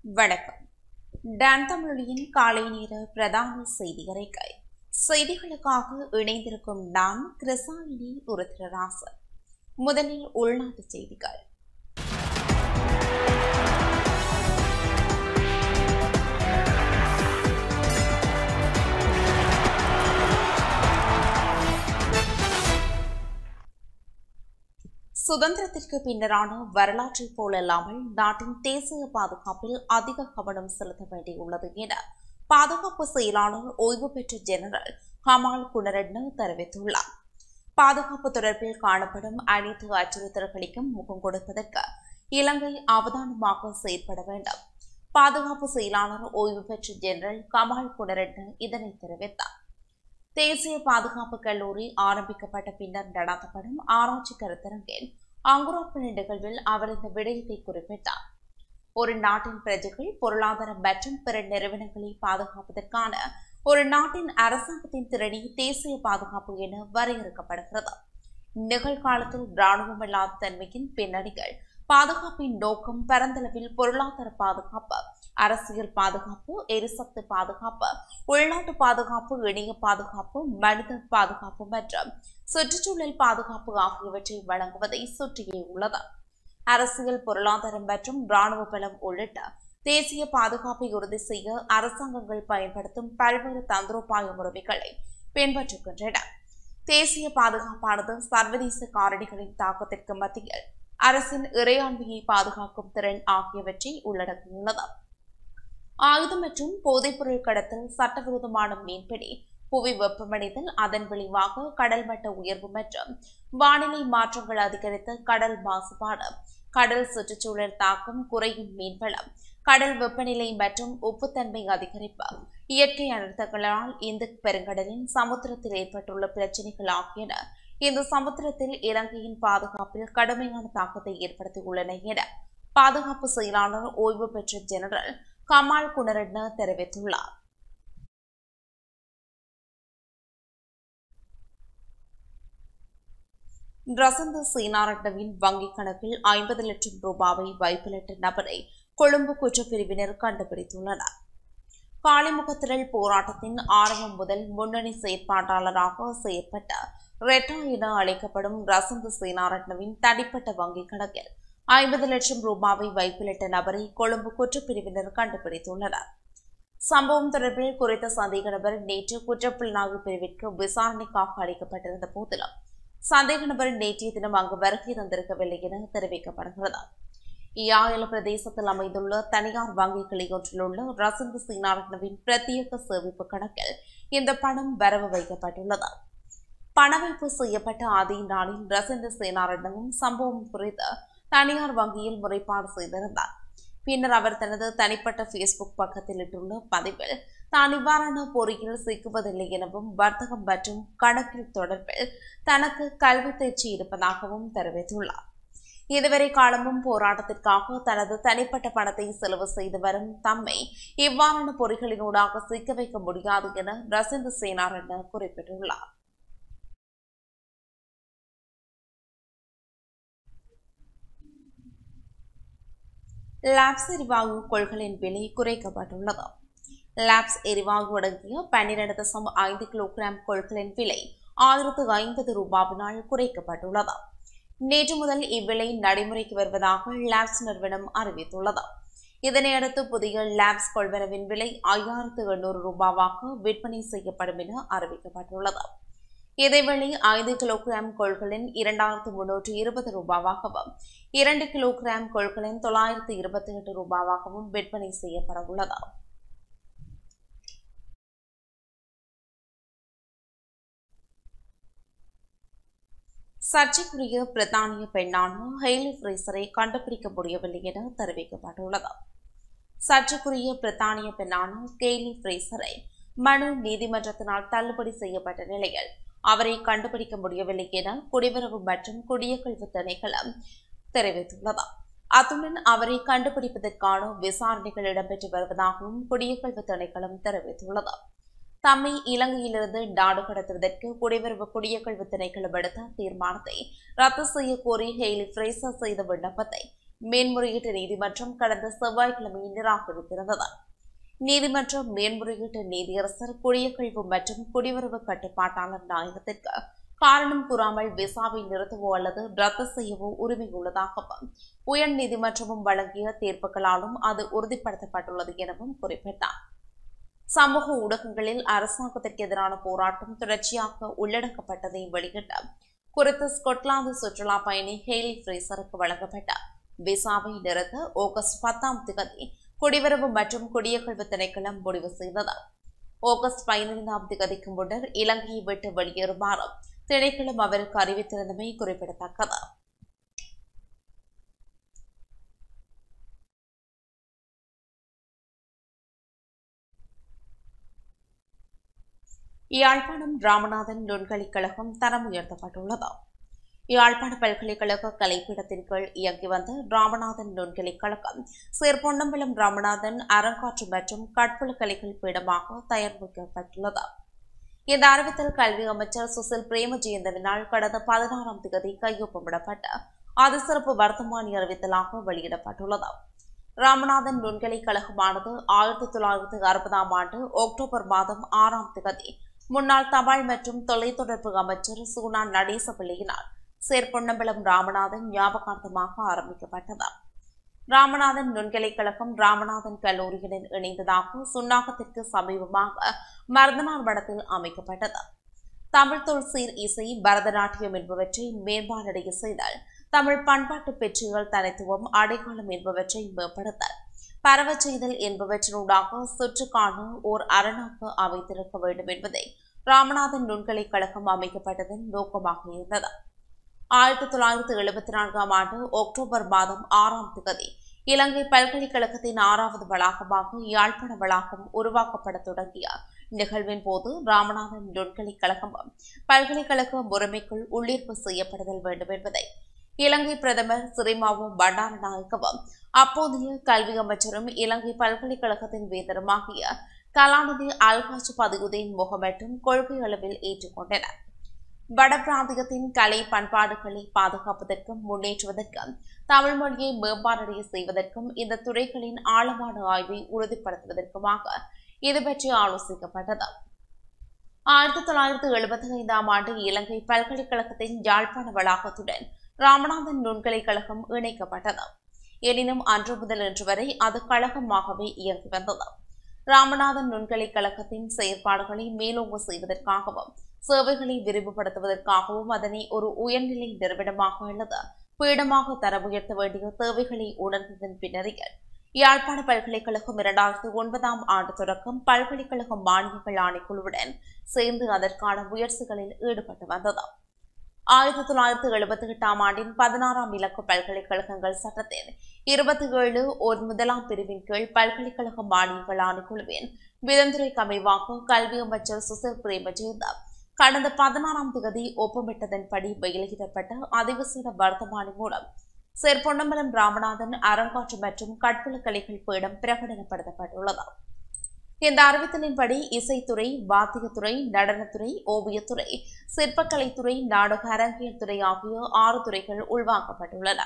வணக்கம் டான் தமிழின் காலை நேர பிரதான செய்தி அறிக்கை செய்திகளுக்காக இணைந்திருக்கும் நான் கிருசாலினி உருத்திரராசன் முதலில் உள்நாட்டு செய்திகள் சுதந்திரத்திற்கு பின்னரான வரலாற்றைப் போலல்லாமல் நாட்டின் தேசிய பாதுகாப்பில் அதிக கவனம் செலுத்த வேண்டியுள்ளது என பாதுகாப்பு செயலாளர் ஓய்வு பெற்ற ஜெனரல் ஹமால் குணரட்ன தெரிவித்துள்ளார் பாதுகாப்பு தொடர்பில் காணப்படும் அனைத்து அச்சுறுத்தல்களுக்கும் முகம் கொடுப்பதற்கு இலங்கை அவதானமாக செயற்பட வேண்டும் பாதுகாப்பு செயலாளர் ஓய்வு பெற்ற ஜெனரல் கமால் குணரட்ன இதனை தெரிவித்தார் தேசிய பாதுகாப்பு கல்லூரி ஆரம்பிக்கப்பட்ட பின்னர் நடத்தப்படும் ஆராய்ச்சி கருத்தரங்கில் அங்குரார்ப்பண நிகழ்வில் அவர் இந்த விடயத்தை குறிப்பிட்டார் ஒரு நாட்டின் பிரஜைகள் பொருளாதாரம் மற்றும் பிற நிறுவனங்களை பாதுகாப்பதற்கான ஒரு நாட்டின் அரசாங்கத்தின் திறனே தேசிய பாதுகாப்பு என வரையறுக்கப்படுகிறது நிகழ்காலத்தில் இராணுவமில்லாத தன்மையின் பின்னணிகள் பாதுகாப்பின் நோக்கம் பரந்தளவில் பொருளாதார பாதுகாப்பு அரசியல் பாதுகாப்பு எரிசக்தி பாதுகாப்பு உள்நாட்டு பாதுகாப்பு இணைய பாதுகாப்பு மனித பாதுகாப்பு மற்றும் சுற்றுச்சூழல் பாதுகாப்பு ஆகியவற்றை வழங்குவதை சுற்றியே உள்ளது அரசியல் பொருளாதாரம் மற்றும் இராணுவ பலம் உள்ளிட்ட தேசிய பாதுகாப்பை உறுதி செய்ய அரசாங்கங்கள் பயன்படுத்தும் பல்வேறு தந்திரோபாய முறைகளை பின்பற்றுகின்றன தேசிய பாதுகாப்பானது சர்வதேச காரணிகளின் தாக்கத்திற்கு மத்தியில் அரசின் இறையாண்மையை பாதுகாக்கும் திறன் ஆகியவற்றை உள்ளடக்கியுள்ளது ஆயுதம் மற்றும் போதைப்பொருள் கடத்தல் சட்டவிரோதமான மீன்பிடி புவி வெப்பமடைதல் அதன் விளைவாக கடல் மட்ட உயர்வு மற்றும் வானிலை மாற்றங்கள் அதிகரித்த கடல் மாசுபாடு கடல் சுற்றுச்சூழல் தாக்கம் குறையும் மீன்வளம் கடல் வெப்பநிலை மற்றும் உப்புத்தன்மை அதிகரிப்பு இயற்கை அனர்த்தங்களால் இந்து பெருங்கடலின் சமுத்திரத்தில் ஏற்பட்டுள்ள பிரச்சினைகள் ஆகியன இந்த சமுத்திரத்தில் இலங்கையின் பாதுகாப்பில் கடுமையான தாக்கத்தை ஏற்படுத்தியுள்ளன என பாதுகாப்பு செயலாளர் ஓய்வு பெற்ற ஜெனரல் கமால் குணரட்ன தெரிவித்துள்ளார் ரசந்த சீனாரட்னவின் வங்கிக் கணக்கில் ஐம்பது லட்சம் ரூபாவை வைப்பிலிட்ட நபரை கொழும்பு குற்றப்பிரிவினர் கண்டுபிடித்துள்ளனர் காளிமுகத்திரள் போராட்டத்தின் ஆரம்பம் முதல் முன்னணி செயற்பாட்டாளராக செயற்பட்ட ரெட்டா என அழைக்கப்படும் ரசந்த சீனாரட்னவின் தனிப்பட்ட வங்கிக் கணக்கில் ஐம்பது லட்சம் ரூபாவை வைப்பிலிட்ட நபரை கொழும்பு குற்றப்பிரிவினர் கண்டுபிடித்துள்ளனர் சம்பவம் தொடர்பில் குறித்த சந்தேக நபர் நேற்று குற்றப்புலனாய்வு பிரிவிற்கு விசாரணைக்காக அளிக்கப்பட்டிருந்த போதிலும் சந்தேக நபர் நேற்றைய தினம் அங்கு வருகை தந்திருக்கவில்லை என தெரிவிக்கப்படுகிறது இயாயல பிரதேசத்தில் அமைந்துள்ள தனியார் வங்கி கிளையொன்றில் உள்ள ரசந்த் சீனாரட்னவின் பிரத்யேக சேமிப்பு கணக்கில் இந்த பணம் வரவு வைக்கப்பட்டுள்ளது பணவைப்பு செய்யப்பட்ட அதே நாளில் ரசந்த சேனாரட்னவும் சம்பவம் குறித்து தனியார் வங்கியில் முறைப்பாடு செய்திருந்தார் பின்னர் அவர் தனது தனிப்பட்ட ஃபேஸ்புக் பக்கத்தில் இட்டுள்ள பதிவில் தான் இவ்வாறான பொறியில் சிக்குவதில்லை எனவும் வர்த்தகம் மற்றும் கணக்கில் தொடர்பில் தனக்கு கல்வி தேர்ச்சி இருப்பதாகவும் தெரிவித்துள்ளார் இதுவரை காலமும் போராட்டத்திற்காக தனது தனிப்பட்ட பணத்தை செலவு செய்து வரும் தம்மை இவ்வாறான பொறிகளினூடாக சிக்க வைக்க முடியாது என ரசிந்த சேனாரன் குறிப்பிட்டுள்ளார் லாப்ஸ் எரிவாயு கொள்களின் விலை குறைக்கப்பட்டுள்ளது லாப்ஸ் எரிவாயு அடங்கிய பன்னிரண்டு தசம் ஐந்து கிலோகிராம் கொள்களின் விலை ஆயிரத்து ஐம்பது ரூபாவினால் குறைக்கப்பட்டுள்ளது நேற்று முதல் இவ்விலை நடைமுறைக்கு வருவதாக லாப்ஸ் நிறுவனம் அறிவித்துள்ளது இதனையடுத்து புதிய லாப்ஸ் கொள்வனவின் விலை ஐயாயிரத்து எண்ணூறு ரூபாவாக விற்பனை செய்யப்படும் என அறிவிக்கப்பட்டுள்ளது இதேவேளை ஐந்து கிலோகிராம் கொள்களின் இரண்டாயிரத்து முன்னூற்று இருபது ரூபாவாகவும் இரண்டு கிலோகிராம் கொள்களின் தொள்ளாயிரத்து இருபத்தி எட்டு ரூபாவாகவும் விற்பனை செய்யப்பட உள்ளது சர்ச்சைக்குரிய பிரித்தானிய பெண்ணான ஹெய்லி ஃப்ரேசரை கண்டுபிடிக்க முடியவில்லை என தெரிவிக்கப்பட்டுள்ளது சர்ச்சைக்குரிய பிரித்தானிய பெண்ணான கெய்லி ஃப்ரேசரை மனு நீதிமன்றத்தினால் தள்ளுபடி செய்யப்பட்ட நிலையில் அவரை கண்டுபிடிக்க முடியவில்லை என குடிவரவு மற்றும் குடியகழ்வு திணைக்களம் தெரிவித்துள்ளது அத்துடன் அவரை கண்டுபிடிப்பதற்கான விசாரணைகள் இடம்பெற்று வருவதாகவும் குடியகழ்வு திணைக்களம் தெரிவித்துள்ளது தம்மை இலங்கையிலிருந்து நாடு கடத்துவதற்கு குடிவரவு குடியகழ்வு திணைக்களம் எடுத்த தீர்மானத்தை ரத்து செய்ய கோரி ஹெய்லி ஃப்ரேசர் செய்த விண்ணப்பத்தை மேன்முறையீட்டு நீதிமன்றம் கடந்த செவ்வாய்க்கிழமை நிராகரித்திருந்தது நீதிமன்ற மேன்முறையீட்டு நீதியரசர் குடியகழ்வு மற்றும் குடிவரவு கட்டுப்பாட்டாளர் நாயகத்திற்கு காரணம் கூறாமல் விசாவை நிறுத்தவோ அல்லது ரத்து செய்யவோ உரிமை உள்ளதாகவும் உயர் நீதிமன்றமும் வழங்கிய தீர்ப்புகளாலும் அது உறுதிப்படுத்தப்பட்டுள்ளது எனவும் குறிப்பிட்டார் சமூக ஊடகங்களில் அரசாங்கத்திற்கு எதிரான போராட்டம் தொடர்ச்சியாக உள்ளடக்கப்பட்டதை வெளியிட்ட குறித்த ஸ்கொட்லாந்து சுற்றுலா பயணி ஹெய்லி ஃப்ரேசருக்கு வழங்கப்பட்ட விசாவை நிறுத்த ஆகஸ்ட் பத்தாம் தேதி குடிவரவு மற்றும் குடியகழ்வு திணைக்களம் முடிவு செய்தது ஆகஸ்ட் பதினைந்தாம் தேதிக்கு முன்னர் இலங்கையை விட்டு வெளியேறுமாறு திணைக்களம் அவருக்கு அறிவித்திருந்தமை குறிப்பிடத்தக்கது யாழ்ப்பாணம் ராமநாதன் நுண்கலைக் கழகம் தரம் உயர்த்தப்பட்டுள்ளது யாழ்ப்பாண பல்கலைக்கழக கலைப்பீடத்தின் கீழ் இயங்கி வந்த ராமநாதன் நுண்கலைக் கழகம் சேர்பொன்னம்பலம் ராமநாதன் அறங்காற்று மற்றும் கற்புல கலைகள் பீடமாக தயார் வைக்கப்பட்டுள்ளது இந்த அறிவித்தல் கல்வி அமைச்சர் சுசில் பிரேமஜெயந்தவினால் கடந்த பதினாறாம் தேதி கையொப்பமிடப்பட்ட அதிசிறப்பு வர்த்தமானி அறிவித்தலாக வெளியிடப்பட்டுள்ளது ராமநாதன் நுண்கலைக் கழகமானது ஆயிரத்தி தொள்ளாயிரத்தி அறுபதாம் ஆண்டு அக்டோபர் மாதம் ஆறாம் தேதி முன்னாள் தபால் மற்றும் தொலைத்தொடர்பு அமைச்சர் சூனா நடேசபிள்ளையினால் சேர்பொன்னம்பலம் ராமநாதன் ஞாபகார்த்தமாக ஆரம்பிக்கப்பட்டது ராமநாதன் நுண்கலைக் கழகம் ராமநாதன் கல்லூரியுடன் இணைந்ததாக சுன்னாகத்திற்கு சமீபமாக மருதனார் மடத்தில் அமைக்கப்பட்டது தமிழ் தொல் சீர் இசை பரதநாட்டியம் என்பவற்றை மேம்பாடடைய செய்தல் தமிழ் பண்பாட்டு பெற்றுகள் தனித்துவம் அடையாளம் என்பவற்றை மேம்படுத்தல் பரவச் செய்தல் என்பவற்றினூடாக சுற்றுக்கான ஓர் அரணாக அமைத்திருக்க வேண்டும் என்பதை ராமநாதன் நுண்கலைக் கழகம் அமைக்கப்பட்டதன் நோக்கமாக இருந்தது ஆயிரத்தி தொள்ளாயிரத்தி எழுபத்தி நான்காம் ஆண்டு அக்டோபர் மாதம் ஆறாம் தேதி இலங்கை பல்கலைக்கழகத்தின் ஆறாவது வளாகமாக யாழ்ப்பாண வளாகம் உருவாக்கப்பட தொடங்கிய நிகழ்வின் போது ராமநாதன் நுண்கலைக் கழகமும் பல்கலைக்கழக முறைமைக்குள் உள்ளீர்ப்பு செய்யப்படுதல் வேண்டும் என்பதை இலங்கை பிரதமர் சிறிமாவு பண்டாரநாயக்கவும் அப்போதைய கல்வி அமைச்சரும் இலங்கை பல்கலைக்கழகத்தின் வேந்தருமாகிய கலாநிதி அல்காஜ் பதியுதீன் முகமட்டும் கொள்கை அளவில் ஏற்றுக்கொண்டனர் வட பிராந்தியத்தின் கலை பண்பாடுகளை பாதுகாப்பதற்கும் முன்னேற்றுவதற்கும் தமிழ் மொழியை மேம்பாடடைய செய்வதற்கும் இந்த துறைகளின் ஆழமான ஆய்வை உறுதிப்படுத்துவதற்குமாக இது பற்றி ஆலோசிக்கப்பட்டது ஆயிரத்தி தொள்ளாயிரத்தி எழுபத்தி ஐந்தாம் ஆண்டு இலங்கை பல்கலைக்கழகத்தின் யாழ்ப்பாண வளாகத்துடன் ராமநாதன் நுண்கலைக் கழகம் இணைக்கப்பட்டது எனினும் அன்று முதல் இன்று வரை அது கழகமாகவே இயங்கி வந்தது ராமநாதன் நுண்கலைக் கழகத்தின் செயற்பாடுகளை மேலோங்க செய்வதற்காகவும் சேவைகளை விரிவுபடுத்துவதற்காகவும் அதனை ஒரு உயர்நிலை நிறுவனமாக அல்லது பீடமாக தர உயர்த்த வேண்டிய தேவைகளை உணர்ந்ததன் பின்னரையில் யாழ்ப்பாண பல்கலைக்கழகம் இரண்டாயிரத்தி ஒன்பதாம் ஆண்டு தொடக்கம் பல்கலைக்கழக மானியங்கள் ஆணைக்குழுவுடன் சேர்ந்து அதற்கான முயற்சிகளில் ஈடுபட்டு வந்தது ஆயிரத்தி தொள்ளாயிரத்தி எழுபத்தி எட்டாம் ஆண்டின் பதினாறாம் இலக்க பல்கலைக்கழகங்கள் சட்டத்தின் இருபத்தி ஏழு ஒரு முதலாம் பிரிவின் கீழ் பல்கலைக்கழக மானியங்கள் ஆணைக்குழுவின் விதந்துரைக்கு அமைவாக கல்வி அமைச்சர் சுசில் பிரேமஜேந்தா கடந்த பதினாறாம் தேதி ஒப்பமிட்டதன்படி வெளியிடப்பட்ட அதிவிசேட வர்த்தமானி மூலம் சேர் பொன்னம்பலம் ராமநாதன் அரங்காற்று மற்றும் கற்புல கலைகள் பீடம் பிரகடனப்படுத்தப்பட்டுள்ளது இந்த அறிவித்தலின்படி இசைத்துறை வாத்தியத்துறை நடனத்துறை ஓவியத்துறை சிற்பக்கலைத்துறை நாடக அரங்கியல் துறை ஆகிய ஆறு துறைகள் உள்வாங்கப்பட்டுள்ளன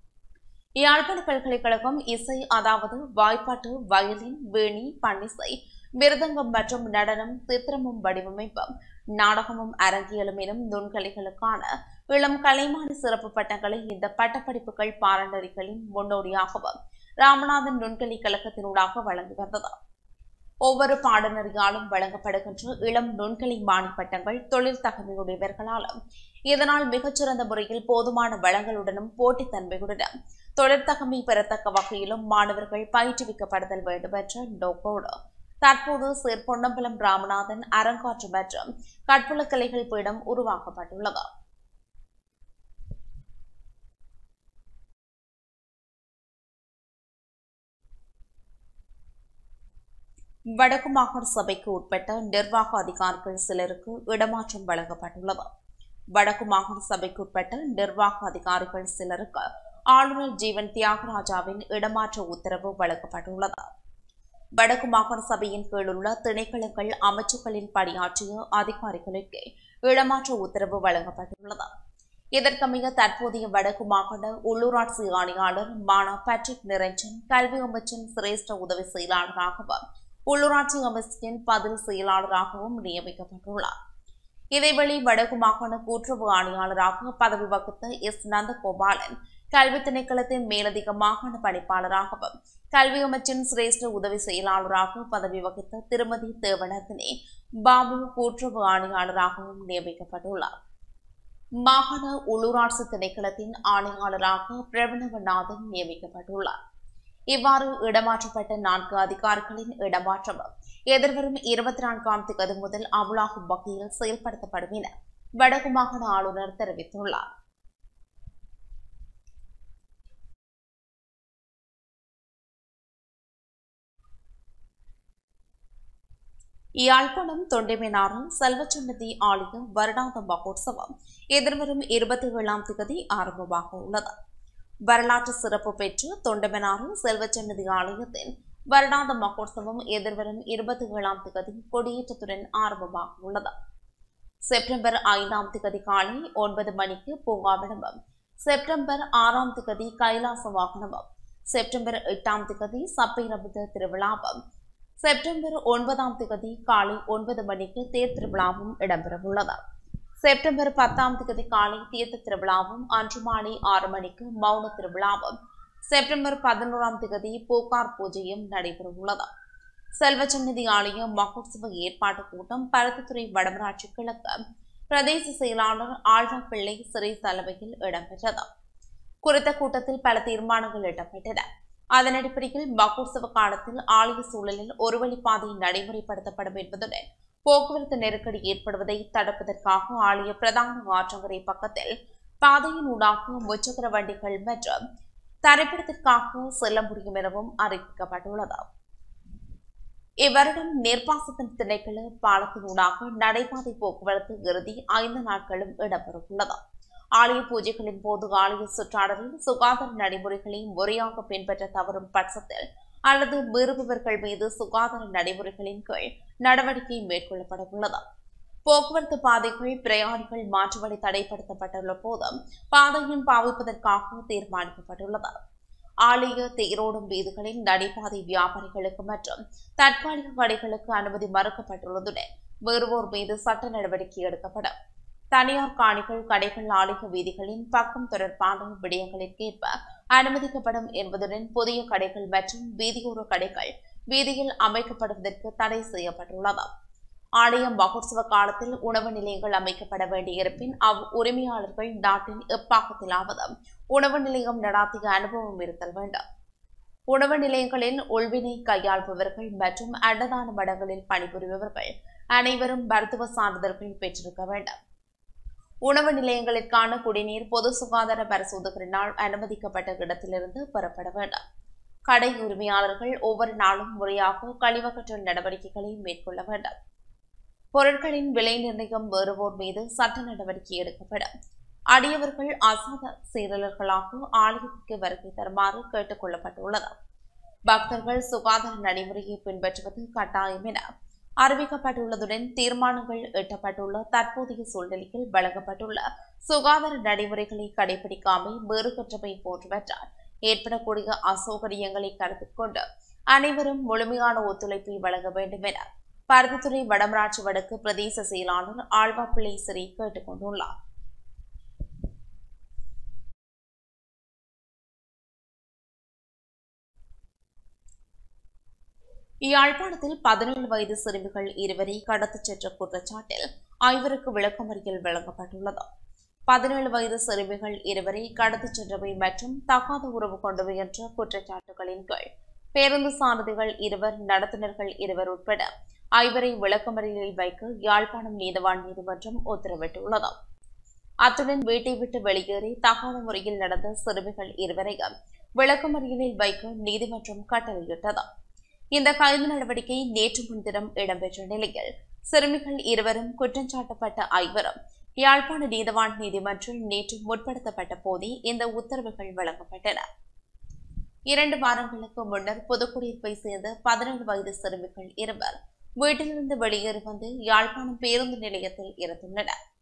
யாழ்ப்பாண பல்கலைக்கழகம் இசை அதாவது வாய்ப்பாட்டு வயலின் வேணி பன்னிசை மிருதங்கம் மற்றும் நடனம் சித்திரமும் வடிவமைப்பும் நாடகமும் அரங்கியலும் எனும் நுண்கலைகளுக்கான இளம் கலைமானி சிறப்பு பட்டங்களை இந்த பட்டப்படிப்புகள் பாரம்பரியங்களின் முன்னோடியாகவும் ராமநாதன் நுண்கலைக் கழகத்தினூடாக வழங்கி வந்தது ஒவ்வொரு பாடநெறியாலும் வழங்கப்படுகின்ற இளம் நுண்கலை மாணி பட்டங்கள் தொழில் தகமையுடையவர்களாலும் இதனால் மிகச்சிறந்த முறையில் போதுமான வளங்களுடனும் போட்டித்தன்மையுடனும் தொழிற்தகமை பெறத்தக்க வகையிலும் மாணவர்கள் பயிற்றுவிக்கப்படுதல் வேண்டும் என்ற நோக்கோடு தற்போது சேர் பொன்னம்பலம் ராமநாதன் அரங்காற்று மற்றும் கற்புல கலைகள் பீடம் உருவாக்கப்பட்டுள்ளது வடக்கு மாகாண சபைக்கு உட்பட்ட நிர்வாக அதிகாரிகள் சிலருக்கு இடமாற்றம் வழங்கப்பட்டுள்ளது வடக்கு மாகாண சபைக்கு உட்பட்ட நிர்வாக அதிகாரிகள் சிலருக்கு ஆளுநர் ஜீவன் தியாகராஜாவின் இடமாற்ற உத்தரவு வழங்கப்பட்டுள்ளது வடக்கு மாகாண சபையின் கீழுள்ள திணைக்களங்கள் அமைச்சுக்களில் பணியாற்றிய அதிகாரிகளுக்கு இடமாற்ற உத்தரவு வழங்கப்பட்டுள்ளது இதற்கமைய தற்போதைய வடக்கு மாகாண உள்ளூராட்சி ஆணையாளர் மானா பேட்ரிக் நிரஞ்சன் கல்வி அமைச்சின் சிரேஷ்ட உதவி செயலாளராகவும் உள்ளூராட்சி அமைச்சின் பதில் செயலாளராகவும் நியமிக்கப்பட்டுள்ளார் இதேவேளை வடக்கு மாகாண கூட்டுறவு ஆணையாளராக பதவி வகித்த எஸ் நந்தகோபாலன் கல்வி திணைக்களத்தின் மேலதிக மாகாண பணிப்பாளராகவும் கல்வி அமைச்சின் சிரேஷ்ட உதவி செயலாளராக பதவி வகித்த திருமதி தேவநந்தினி பாபு கூட்டுறவு ஆணையாளராகவும் நியமிக்கப்பட்டுள்ளார் மாகாண உள்ளூராட்சி திணைக்களத்தின் ஆணையாளராக பிரவணவநாதன் நியமிக்கப்பட்டுள்ளார் இவ்வாறு இடமாற்றப்பட்ட நான்கு அதிகாரிகளின் இடமாற்றமும் எதிர்வரும் இருபத்தி நான்காம் தேதி முதல் அமலாகும் வகையில் செயல்படுத்தப்படும் என வடக்கு மாகாண ஆளுநர் தெரிவித்துள்ளார் யாழ்ப்பாணம் தொண்டைமேனாரில் செல்வச்சன்னதி ஆலய வருடாந்த மகோத்சவம் எதிர்வரும் இருபத்தி ஏழாம் தேதி ஆரம்பமாக உள்ளது வரலாற்று சிறப்பு பெற்று தொண்டமனாரில் செல்வச்சன்னதி ஆலயத்தின் வருடாந்த மகோத்சவம் எதிர்வரும் இருபத்தி ஏழாம் தேதி கொடியேற்றத்துடன் ஆரம்பமாக உள்ளது செப்டம்பர் ஐந்தாம் தேதி காலை ஒன்பது மணிக்கு பூங்காவிடமும் செப்டம்பர் ஆறாம் தேதி கைலாச வாகனமும் செப்டம்பர் எட்டாம் தேதி சப்பைரபுத திருவிழாவும் செப்டம்பர் ஒன்பதாம் தேதி காலை ஒன்பது மணிக்கு தேர் திருவிழாவும் இடம்பெறவுள்ளது செப்டம்பர் பத்தாம் தேதி காலை தீர்த்த திருவிழாவும் அன்று மாலை ஆறு மணிக்கு மௌன திருவிழாவும் செப்டம்பர் பதினோராம் தேதி பூக்கார் பூஜையும் நடைபெறவுள்ளது செல்வச்சந்நிதி ஆலய மகோத்சவ ஏற்பாட்டு கூட்டம் பருத்தித்துறை வடமராட்சி கிழக்கு பிரதேச செயலாளர் ஆழ்வா பிள்ளை சிறை தலைமையில் இடம்பெற்றது குறித்த கூட்டத்தில் பல தீர்மானங்கள் எட்டப்பட்டன அதன் அடிப்படையில் மகோத்சவ காலத்தில் ஆலய சூழலில் ஒரு வழிப்பாதை நடைமுறைப்படுத்தப்படும் என்பதுடன் போக்குவரத்து நெருக்கடி ஏற்படுவதை தடுப்பதற்காக ஆலய பிரதான ஆற்றங்கரை பக்கத்தில் பாதையின் ஊடாக முச்சக்கர வண்டிகள் மற்றும் தரைப்படத்திற்காக செல்ல முடியும் எனவும் அறிவிக்கப்பட்டுள்ளது இவ்வருடம் நீர்ப்பாசத்தின் திணைக்கள பாலத்தினூடாக நடைபாதை போக்குவரத்து இறுதி ஐந்து நாட்களும் இடம்பெறவுள்ளது ஆலய பூஜைகளின் போது ஆலய சுற்றாடலில் சுகாதார நடைமுறைகளை முறையாக பின்பற்ற தவறும் பட்சத்தில் அல்லது மீறுபவர்கள் மீது சுகாதார நடைமுறைகளின் கீழ் நடவடிக்கை மேற்கொள்ளப்பட உள்ளது போக்குவரத்து பாதைகள் பிரயாணிகள் மாற்றுவழி தடைப்படுத்தப்பட்டுள்ள போதும் பாதையின் பாவிப்பதற்காக தீர்மானிக்கப்பட்டுள்ளது ஆலய தேரோடும் வீதிகளில் நடைபாதை வியாபாரிகளுக்கு மற்றும் தற்காலிக கடைகளுக்கு அனுமதி மறுக்கப்பட்டுள்ளதுடன் வேறுவோர் மீது சட்ட நடவடிக்கை எடுக்கப்படும் தனியார் காணிகள் கடைகள் ஆலய வீதிகளின் பக்கம் தொடர்பான விடயங்களிற்கேற்ப அனுமதிக்கப்படும் என்பதுடன் புதிய கடைகள் மற்றும் வீதியோர கடைகள் வீதியில் அமைக்கப்படுவதற்கு தடை செய்யப்பட்டுள்ளது ஆலய மகோத்சவ காலத்தில் உணவு நிலையங்கள் அமைக்கப்பட வேண்டியிருப்பின் அவ் உரிமையாளர்கள் நாட்டின் எப்பாக்கத்திலாவது உணவு நிலையம் நடாத்திய அனுபவம் இருத்தல் வேண்டும் உணவு நிலையங்களில் உள்வினை கையாள்பவர்கள் மற்றும் அன்னதான மடங்களில் பணிபுரிபவர்கள் அனைவரும் மருத்துவ சான்றிதழ்கள் பெற்றிருக்க வேண்டும் உணவு நிலையங்களுக்கான குடிநீர் பொது சுகாதார பரிசோதகரினால் அனுமதிக்கப்பட்ட இடத்திலிருந்து பெறப்பட வேண்டும் கடை உரிமையாளர்கள் ஒவ்வொரு நாளும் முறையாக கழிவகற்றல் நடவடிக்கைகளை மேற்கொள்ள வேண்டும் பொருட்களின் விலை நிர்ணயம் வேறுவோர் மீது சட்ட நடவடிக்கை எடுக்கப்படும் அடியவர்கள் அசாத சீரலர்களாக ஆலயத்திற்கு வருகை தருமாறு கேட்டுக் கொள்ளப்பட்டுள்ளது பக்தர்கள் சுகாதார நடைமுறையை பின்பற்றுவது கட்டாயம் என அறிவிக்கப்பட்டுள்ளதுடன் தீர்மானங்கள் எட்டப்பட்டுள்ள தற்போதைய சூழ்நிலையில் வழங்கப்பட்டுள்ள சுகாதார நடைமுறைகளை கடைபிடிக்காமல் வேறுபற்றமை போன்றவற்றால் ஏற்படக்கூடிய அசௌகரியங்களை கருத்தில் கொண்டு அனைவரும் முழுமையான ஒத்துழைப்பை வழங்க வேண்டும் என பருத்தித்துறை வடமராட்சி வடக்கு பிரதேச செயலாளர் ஆழ்வாப்பிள்ளை சிறி கேட்டுக் கொண்டுள்ளார் யாழ்ப்பாணத்தில் பதினேழு வயது சிறுமிகள் இருவரை கடத்திச் சென்ற குற்றச்சாட்டில் ஐவருக்கு விளக்கமறியல் வழங்கப்பட்டுள்ளது பதினேழு வயது சிறுமிகள் இருவரை கடத்திச் சென்றவை மற்றும் தகாத உறவு கொண்டவை என்ற குற்றச்சாட்டுகளின் கீழ் பேருந்து சாரதிகள் இருவர் நடத்துனர்கள் இருவர் உட்பட ஐவரை விளக்கமறியலில் வைக்க யாழ்ப்பாணம் நீதவான் நீதிமன்றம் உத்தரவிட்டுள்ளது அத்துடன் வீட்டை விட்டு வெளியேறி தகாத முறையில் நடந்த சிறுமிகள் இருவரையும் விளக்கமறியலில் வைக்க நீதிமன்றம் கட்டளையிட்டது இந்த கைது நடவடிக்கை நேற்று முன்தினம் இடம்பெற்ற நிலையில் சிறுமிகள் இருவரும் குற்றஞ்சாட்டப்பட்ட ஐவரும் யாழ்ப்பாண நீதவான் நீதிமன்றில் நேற்று முற்படுத்தப்பட்ட போதே இந்த உத்தரவுகள் வழங்கப்பட்டன இரண்டு வாரங்களுக்கு முன்னர் புதுக்குடியிருப்பை சேர்ந்த பதினேழு வயது சிறுமிகள் இருவர் வீட்டிலிருந்து வெளியேறி வந்து யாழ்ப்பாணம் பேருந்து நிலையத்தில் இருந்துள்ளனர்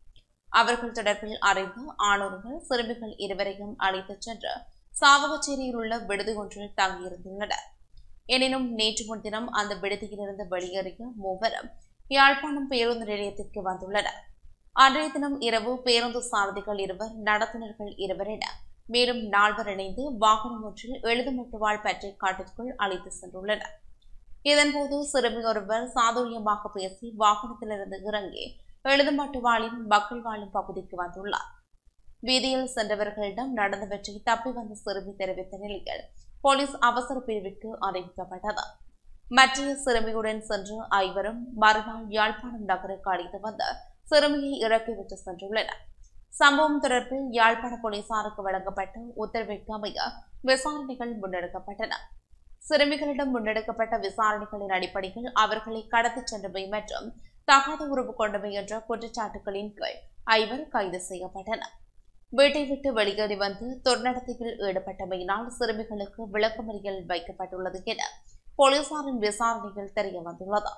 அவர்கள் தொடர்பில் அறிந்து ஆணோர்கள் சிறுமிகள் இருவரையும் அழைத்துச் சென்று சாவகச்சேரியில் உள்ள விடுதி ஒன்றில் தங்கியிருந்துள்ளனர் எனினும் நேற்று முன்தினம் அந்த விடுதியிலிருந்து வெளியேறிய மூவரும் யாழ்ப்பாணம் பேருந்து நிலையத்திற்கு வந்துள்ளனர் அன்றைய தினம் இரவு பேருந்து சாரதிகள் இருவர் நடத்துனர்கள் இருவர் என மேலும் நால்வர் இணைந்து வாகனம் ஒன்றில் எழுதுமுட்டுவாள் பற்றி காட்டிற்குள் அழைத்து சென்றுள்ளனர் இதன்போது சிறுமி ஒருவர் சாதுரியமாக பேசி வாகனத்திலிருந்து இறங்கி எழுதுமட்டுவாளின் மக்கள் வாழும் பகுதிக்கு வந்துள்ளார் வீதியில் சென்றவர்களிடம் நடந்தவற்றை தப்பி வந்த சிறுமி தெரிவித்த நிலையில் போலீஸ் அவசர பிரிவிற்கு அறிவிக்கப்பட்டது மற்றைய சிறுமியுடன் சென்று ஐவரும் மறுநாள் யாழ்ப்பாணம் நகருக்கு அழைத்து வந்து சிறுமியை இறக்கிவிட்டு சென்றுள்ளனர் சம்பவம் தொடர்பில் யாழ்ப்பாண போலீசாருக்கு வழங்கப்பட்ட உத்தரவிற்கு அமைய விசாரணைகள் முன்னெடுக்கப்பட்டன சிறுமிகளிடம் முன்னெடுக்கப்பட்ட விசாரணைகளின் அடிப்படையில் அவர்களை கடத்திச் சென்றவை மற்றும் தகாத உறவு கொண்டவை என்ற குற்றச்சாட்டுகளின் கீழ் ஐவர் கைது செய்யப்பட்டனர் வீட்டை விட்டு வெளியேறி வந்து துர்நடத்தையில் ஈடுபட்டமையினால் சிறுமிகளுக்கு விளக்கமறியல் வைக்கப்பட்டுள்ளது என போலீசாரின் விசாரணையில் தெரிய வந்துள்ளது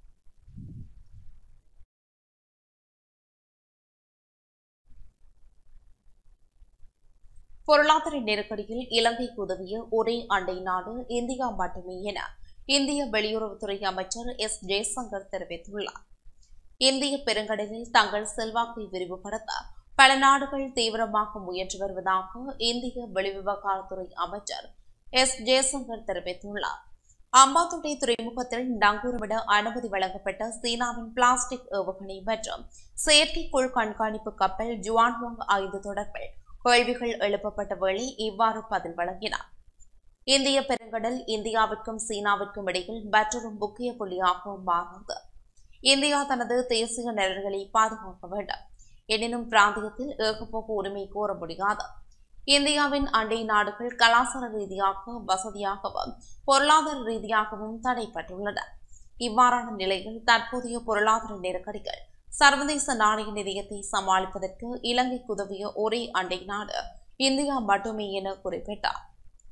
பொருளாதார நெருக்கடியில் இலங்கைக்கு உதவிய ஒரே அண்டை நாடு இந்தியா மட்டுமே என இந்திய வெளியுறவுத்துறை அமைச்சர் எஸ் ஜெய்சங்கர் தெரிவித்துள்ளார் இந்திய பெருங்கடலில் தங்கள் செல்வாக்கை விரிவுபடுத்த பல நாடுகள் தீவிரமாக முயன்று வருவதாக இந்திய வெளிவிவகாரத்துறை அமைச்சர் எஸ் ஜெய்சங்கர் தெரிவித்துள்ளார் அம்பாத்துறை துறைமுகத்தில் நங்கூரமிட அனுமதி வழங்கப்பட்ட சீனாவின் பிளாஸ்டிக் ஏவுகணை மற்றும் செயற்கைக்கோள் கண்காணிப்பு கப்பல் ஜுவான்வாங் ஐந்து தொடர்பில் கேள்விகள் எழுப்பப்பட்ட வேளை இவ்வாறு பதில் வழங்கினார் இந்திய பெருங்கடல் இந்தியாவிற்கும் சீனாவிற்கும் இடையில் மற்றொரு முக்கிய புள்ளியாக மாறுகிறது இந்தியா தனது தேசிய நலன்களை பாதுகாக்க வேண்டும் எனினும் பிராந்தியத்தில் ஏகபோக உரிமை கோர முடியாது இந்தியாவின் அண்டை நாடுகள் கலாச்சார ரீதியாக வசதியாகவும் பொருளாதார ரீதியாகவும் தடைப்பட்டுள்ளன இவ்வாறான நிலையில் தற்போதைய பொருளாதார நெருக்கடிகள் சர்வதேச நாணய நிதியத்தை சமாளிப்பதற்கு இலங்கைக்கு உதவிய ஒரே அண்டை நாடு இந்தியா மட்டுமே என குறிப்பிட்டார்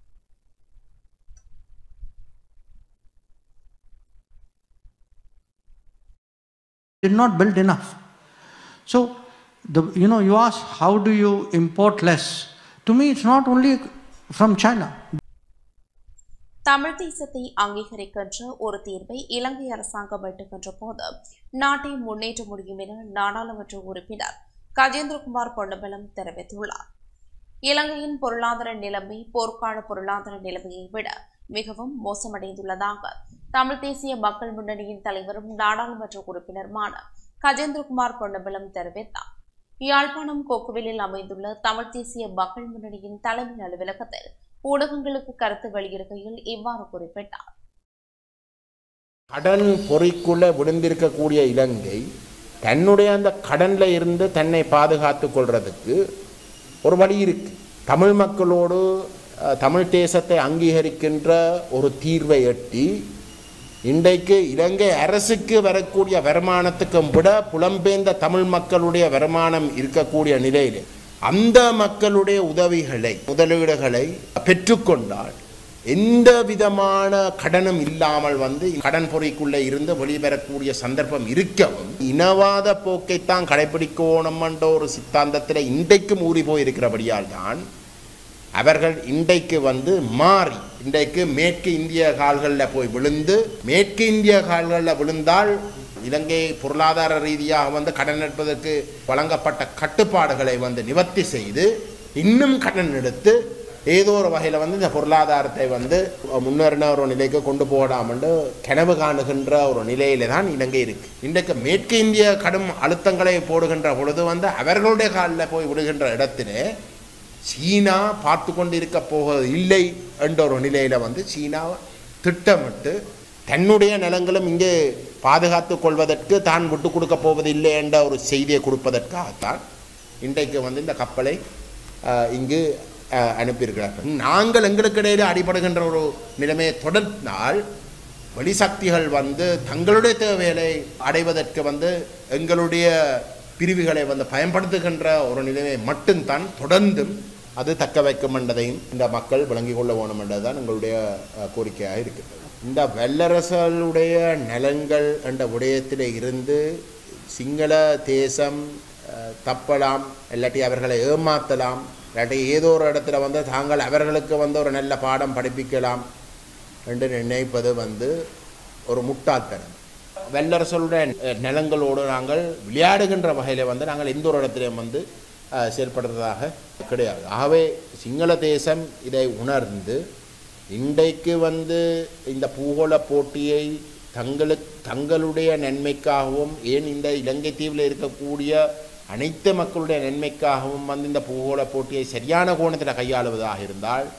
did not build enough. So, the, you know, you ask, how do you import less? To me, it's not only from China. Tamil தேசத்தை அங்கீகரிக்கின்ற ஒரு தீர்வை இலங்கை அரசாங்கம் எட்டுகின்ற போது நாட்டை முன்னேற்ற முடியும் என நாடாளுமன்ற உறுப்பினர் கஜேந்திரகுமார் பொன்னம்பலம் தெரிவித்துள்ளார் இலங்கையின் பொருளாதார நிலைமை போர்க்கால பொருளாதார நிலைமையை விட மிகவும் மோசமடைந்துள்ளதாக தமிழ் தேசிய மக்கள் முன்னணியின் தலைவரும் நாடாளுமன்ற உறுப்பினருமான கஜேந்திரகுமார் பொன்னம்பலம் தெரிவித்தார் யாழ்ப்பாணம் கொக்குவிலில் அமைந்துள்ள தமிழ் தேசிய மக்கள் முன்னணியின் தலைமை அலுவலகத்தில் ஊடகங்களுக்கு கருத்து வெளியிடுகையில் இவ்வாறு குறிப்பிட்டார் கடன் பொறிக்குள்ள விழுந்திருக்கக்கூடிய இலங்கை தன்னுடைய அந்த கடன்ல இருந்து தன்னை பாதுகாத்து கொள்றதுக்கு ஒரு வழி இருக்கு தமிழ் மக்களோடு அஹ், தமிழ் தேசத்தை அங்கீகரிக்கின்ற ஒரு தீர்வை எட்டி இன்றைக்கு இலங்கை அரசுக்கு வரக்கூடிய வருமானத்துக்கும் விட புலம்பெயர்ந்த தமிழ் மக்களுடைய வருமானம் இருக்கக்கூடிய நிலையில் அந்த மக்களுடைய உதவிகளை முதலீடுகளை பெற்றுக்கொண்டால் எந்த விதமான கடனும் இல்லாமல் வந்து கடன் பொறிக்குள்ளே இருந்து வெளிவரக்கூடிய சந்தர்ப்பம் இருக்கவும் இனவாத போக்கைத்தான் கடைபிடிக்கணும் என்ற ஒரு சித்தாந்தத்தில் இன்றைக்கும் ஊறி போயிருக்கிறபடியால் தான் அவர்கள் இன்றைக்கு வந்து மாறி இன்றைக்கு மேற்கு இந்திய கால்களில் போய் விழுந்து மேற்கு இந்திய கால்களில் விழுந்தால் இலங்கை பொருளாதார ரீதியாக வந்து கடன் எடுப்பதற்கு வழங்கப்பட்ட கட்டுப்பாடுகளை வந்து நிவர்த்தி செய்து இன்னும் கடன் எடுத்து ஏதோ ஒரு வகையில் வந்து இந்த பொருளாதாரத்தை வந்து முன்னேறின ஒரு நிலைக்கு கொண்டு போடாமண்டு கனவு காணுகின்ற ஒரு நிலையில தான் இலங்கை இருக்கு இன்றைக்கு மேற்கு இந்திய கடும் அழுத்தங்களை போடுகின்ற பொழுது வந்து அவர்களுடைய காலில் போய் விடுகின்ற இடத்திலே சீனா பார்த்து கொண்டு இருக்க போவது இல்லை என்ற ஒரு நிலையில வந்து சீனா திட்டமிட்டு தன்னுடைய நிலங்களும் இங்கே பாதுகாத்து கொள்வதற்கு தான் விட்டு கொடுக்க போவதில்லை என்ற ஒரு செய்தியை கொடுப்பதற்காகத்தான் இன்றைக்கு வந்து இந்த கப்பலை அஹ், இங்கு அஹ், அனுப்பியிருக்கிறார்கள் நாங்கள் எங்களுக்கு இடையிலே அடிபடுகின்ற ஒரு நிலைமையை தொடர்ந்தால் வெளிசக்திகள் வந்து தங்களுடைய தேவைகளை அடைவதற்கு வந்து எங்களுடைய பிரிவுகளை வந்து பயன்படுத்துகின்ற ஒரு நிலைமை மட்டும்தான் தொடர்ந்தும் அது தக்க வைக்கும் என்பதையும் இந்த மக்கள் விளங்கிக் கொள்ள வேணும் என்றதுதான் எங்களுடைய அஹ், கோரிக்கையாக இருக்கிறது இந்த வல்லரசுடைய நலன்கள் என்ற விடயத்தில் இருந்து சிங்கள தேசம் அஹ், தப்பலாம் இல்லாட்டி அவர்களை ஏமாற்றலாம் இல்லாட்டி ஏதோ ஒரு இடத்துல வந்து தாங்கள் அவர்களுக்கு வந்து ஒரு நல்ல பாடம் படிப்பிக்கலாம் என்று நினைப்பது வந்து ஒரு முட்டாள்தனம் வல்லரசுடைய அஹ், நிலங்களோடு நாங்கள் விளையாடுகின்ற வகையில் வந்து நாங்கள் எந்த ஒரு இடத்துலையும் வந்து அஹ், செயல்படுறதாக கிடையாது ஆகவே சிங்கள தேசம் இதை உணர்ந்து இன்றைக்கு வந்து இந்த பூகோள போட்டியை தங்களுக்கு தங்களுடைய நன்மைக்காகவும் ஏன் இந்த இலங்கை தீவில் இருக்கக்கூடிய அனைத்து மக்களுடைய நன்மைக்காகவும் வந்து இந்த பூகோள போட்டியை சரியான கோணத்தில் கையாளுவதாக இருந்தால்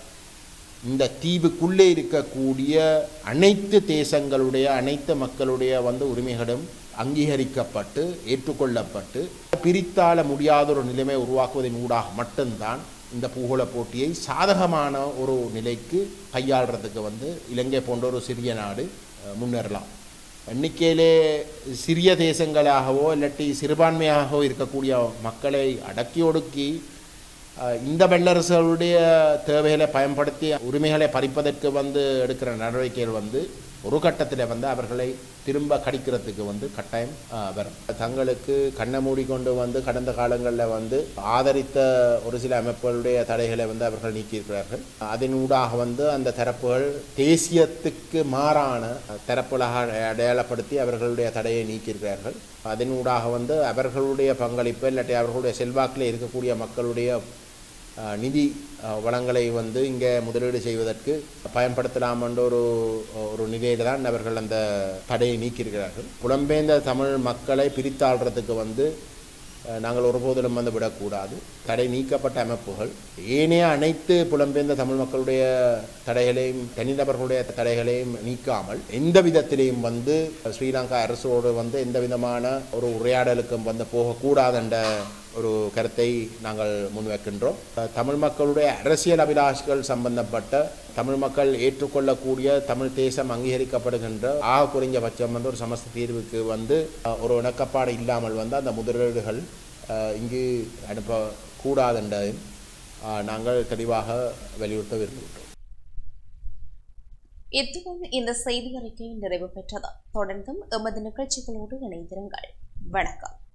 இந்த தீவுக்குள்ளே இருக்கக்கூடிய அனைத்து தேசங்களுடைய அனைத்து மக்களுடைய வந்து உரிமைகளும் அங்கீகரிக்கப்பட்டு ஏற்றுக்கொள்ளப்பட்டு பிரித்தாள முடியாத ஒரு நிலைமை உருவாக்குவதன் ஊடாக மட்டும்தான் இந்த பூகோள போட்டியை சாதகமான ஒரு நிலைக்கு கையாளுறதுக்கு வந்து இலங்கை போன்ற ஒரு சிறிய நாடு அஹ், முன்னேறலாம் எண்ணிக்கையிலே சிறிய தேசங்களாகவோ இல்லாட்டி சிறுபான்மையாகவோ இருக்கக்கூடிய மக்களை அடக்கி ஒடுக்கி அஹ், இந்த வல்லரசுகளுடைய தேவைகளை பயன்படுத்தி உரிமைகளை பறிப்பதற்கு வந்து எடுக்கிற நடவடிக்கைகள் வந்து ஒரு கட்டத்தில் வந்து அவர்களை திரும்ப கடிக்கிறதுக்கு வந்து கட்டாயம் அஹ், வரும் தங்களுக்கு கண்ணை மூடிக்கொண்டு வந்து கடந்த காலங்களில் வந்து ஆதரித்த ஒரு சில அமைப்புகளுடைய தடைகளை வந்து அவர்கள் நீக்கியிருக்கிறார்கள் அதனூடாக வந்து அந்த தரப்புகள் தேசியத்துக்கு மாறான தரப்புகளாக அடையாளப்படுத்தி அவர்களுடைய தடையை நீக்கியிருக்கிறார்கள் அதனூடாக வந்து அவர்களுடைய பங்களிப்பு இல்லாட்டி அவர்களுடைய செல்வாக்கில் இருக்கக்கூடிய மக்களுடைய அஹ், நிதி அஹ், வளங்களை வந்து இங்கே முதலீடு செய்வதற்கு பயன்படுத்தலாம் என்ற ஒரு ஒரு நிலையில தான் அவர்கள் அந்த தடையை நீக்கியிருக்கிறார்கள் புலம்பெயர்ந்த தமிழ் மக்களை பிரித்தாள்றதுக்கு வந்து அஹ், நாங்கள் ஒருபோதிலும் வந்து விடக்கூடாது தடை நீக்கப்பட்ட அமைப்புகள் ஏனைய அனைத்து புலம்பெயர்ந்த தமிழ் மக்களுடைய தடைகளையும் தனிநபர்களுடைய தடைகளையும் நீக்காமல் எந்த விதத்திலையும் வந்து ஸ்ரீலங்கா அரசோடு வந்து எந்த விதமான ஒரு உரையாடலுக்கும் வந்து போகக்கூடாது என்ற ஒரு கருத்தை நாங்கள் முன்வைக்கின்றோம் அஹ், தமிழ் மக்களுடைய அரசியல் அபிலாஷைகள் சம்பந்தப்பட்ட தமிழ் மக்கள் ஏற்றுக்கொள்ளக்கூடிய தமிழ் தேசம் அங்கீகரிக்கப்படுகின்ற ஆக குறைஞ்சபட்சம் வந்து ஒரு சமஸ்த தீர்வுக்கு வந்து அஹ், ஒரு இணக்கப்பாடு இல்லாமல் வந்து அந்த முதலீடுகள் அஹ், இங்கு அனுப்பக்கூடாது என்றதையும் அஹ், நாங்கள் தெளிவாக வலியுறுத்த விரும்புகின்றோம் இத்துடன் இந்த செய்தி அறிக்கை நிறைவு பெற்றது தொடர்ந்தும் எமது நிகழ்ச்சிகளோடு இணைந்திருங்கள் வணக்கம்